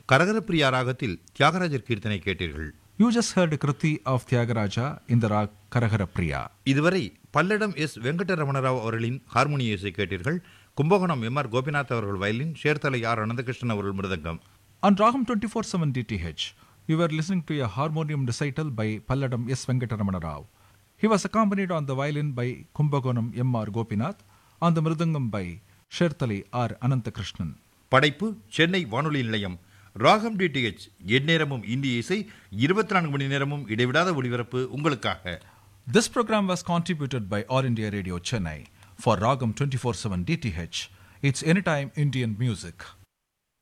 கரகரப்பிரியா ராகத்தில் தியாகராஜர் கீர்த்தனை கேட்டீர்கள் You just heard a Kriti of Tyagaraja in the rag Karahara Priya. இதுவரை பல்லடம் எஸ் வெங்கடரமணராவ் அவர்களின் ஹார்மோனிய இசை கேட்டீர்கள் கும்பகோணம் எம் ஆர் கோபிநாத் அவர்கள் வயலின் சேர்த்தலை ஆர் அனந்தகிருஷ்ணன் அவர்கள் மிருதங்கம் On Ragam 24-7 DTH, you were listening to a harmonium recital by Palladam S. Venkataramana Rao. He was accompanied on the violin by Kumbhakonam M. R. Gopinath, on the mridangam by Shertali R. Anantakrishnan. படைப்பு சென்னை வானொலி நிலையம் ராகம் DTH எந்நேரமும் இந்திய இசை இருபத்தி நான்கு மணி நேரமும் இடைவிடாத ஒளிபரப்பு உங்களுக்காக This program was contributed by All India Radio Chennai for Ragam 24-7 DTH. It's anytime Indian music.